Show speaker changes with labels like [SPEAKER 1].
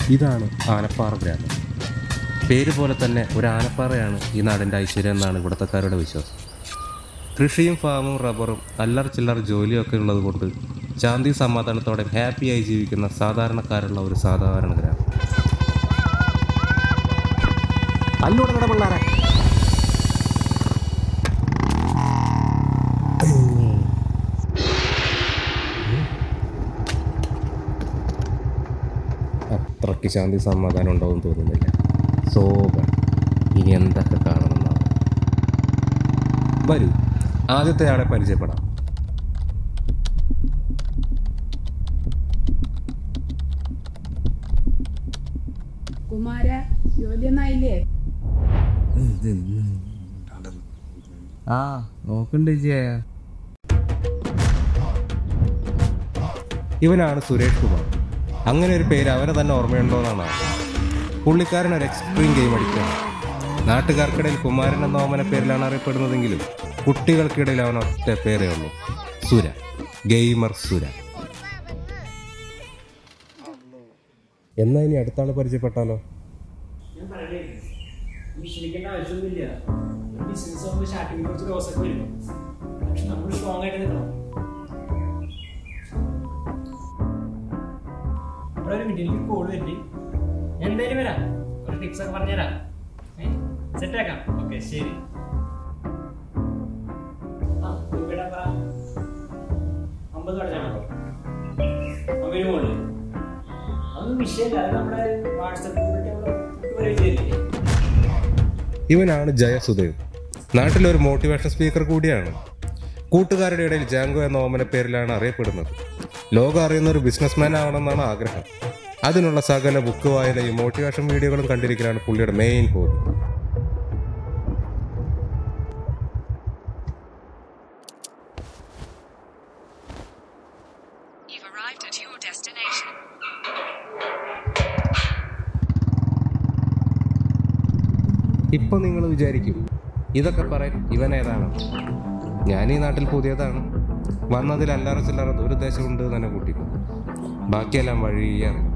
[SPEAKER 1] ഇതാണ് ആനപ്പാറ ഗ്രാമം പേര് പോലെ തന്നെ ഒരു ആനപ്പാറയാണ് ഈ നാടിൻ്റെ ഐശ്വര്യം എന്നാണ് ഇവിടുത്തെക്കാരുടെ വിശ്വാസം കൃഷിയും ഫാമും റബ്ബറും അല്ലറ ചില്ലറ ജോലിയൊക്കെ ഉള്ളത് കൊണ്ട് ശാന്തി സമാധാനത്തോടെ ഹാപ്പിയായി ജീവിക്കുന്ന സാധാരണക്കാരുള്ള ഒരു സാധാരണ ഗ്രാമം അല്ലൂടെ പിള്ളേരെ അത്രയ്ക്ക് ശാന്തി സമാധാനം ഉണ്ടാവും തോന്നുന്നില്ല സോബർ ഇനി എന്തൊക്കെ കാണണമെന്നാണ് വരൂ ആദ്യത്തെ ആളെ പരിചയപ്പെടാം
[SPEAKER 2] കുമാര ജോലിയൊന്നായില്ലേ
[SPEAKER 3] ആ നോക്കണ്ട് ചേച്ചിയായ
[SPEAKER 1] ഇവനാണ് സുരേഷ് കുമാർ അങ്ങനെ ഒരു പേര് അവനെ തന്നെ ഓർമ്മയുണ്ടോയെന്നാണ് പുള്ളിക്കാരൻ ഒരു എക്സ്ട്രീം ഗെയിം അടിക്കുകയാണ് നാട്ടുകാർക്കിടയിൽ കുമാരൻ എന്ന ഓമന പേരിലാണ് അറിയപ്പെടുന്നതെങ്കിലും കുട്ടികൾക്കിടയിൽ അവൻ ഒറ്റ പേരേ ഉള്ളൂ സുര ഗെയിമർ സുര എന്നാ ഇനി അടുത്ത ആള് പരിചയപ്പെട്ടാലോ
[SPEAKER 4] ഞാൻ പറയണേ നീ ക്ഷണിക്കേണ്ട ആവശ്യമൊന്നുമില്ല ഒരു ബിസിനസ് ആകുമ്പോൾ സ്റ്റാർട്ടിങ്ങിൽ കുറച്ച് ലോസ് ഒക്കെ വരും പക്ഷെ നമ്മൾ സ്ട്രോങ് ആയിട്ട് നിൽക്കണം ഇവിടെ ഒരു മിനിറ്റ് എനിക്ക് കോൾ വരില്ലേ ഞാൻ എന്തായാലും വരാം ഒരു ടിപ്സ് ഒക്കെ പറഞ്ഞുതരാം സെറ്റ് ആക്കാം ഓക്കെ ശരി ആ ഇവിടെ പറ അമ്പത് അടച്ചാണോ അമ്പതിന് മുകളിൽ അതൊന്നും വിഷയമല്ല അത് നമ്മുടെ വാട്സപ്പ് ഗ്രൂപ്പിൽ നമ്മൾ ചെയ്തില്ലേ
[SPEAKER 1] ഇവനാണ് ജയസുദേവ് നാട്ടിലൊരു മോട്ടിവേഷൻ സ്പീക്കർ കൂടിയാണ് കൂട്ടുകാരുടെ ഇടയിൽ ജാങ്കോ എന്ന ഓമന പേരിലാണ് അറിയപ്പെടുന്നത് ലോകം അറിയുന്ന ഒരു ബിസിനസ്മാൻ ആവണമെന്നാണ് ആഗ്രഹം അതിനുള്ള സകല ബുക്ക് വായനയും മോട്ടിവേഷൻ വീഡിയോകളും കണ്ടിരിക്കലാണ് പുള്ളിയുടെ main hobby
[SPEAKER 5] You've arrived at your destination.
[SPEAKER 1] ഇപ്പൊ നിങ്ങൾ വിചാരിക്കും ഇതൊക്കെ പറയാൻ ഇവൻ ഏതാണ് ഞാൻ ഈ നാട്ടിൽ പുതിയതാണ് വന്നതിൽ അല്ലാറ ചില്ലറ ദുരുദ്ദേശമുണ്ട് എന്ന് തന്നെ കൂട്ടിക്കും ബാക്കിയെല്ലാം വഴിയറിയാം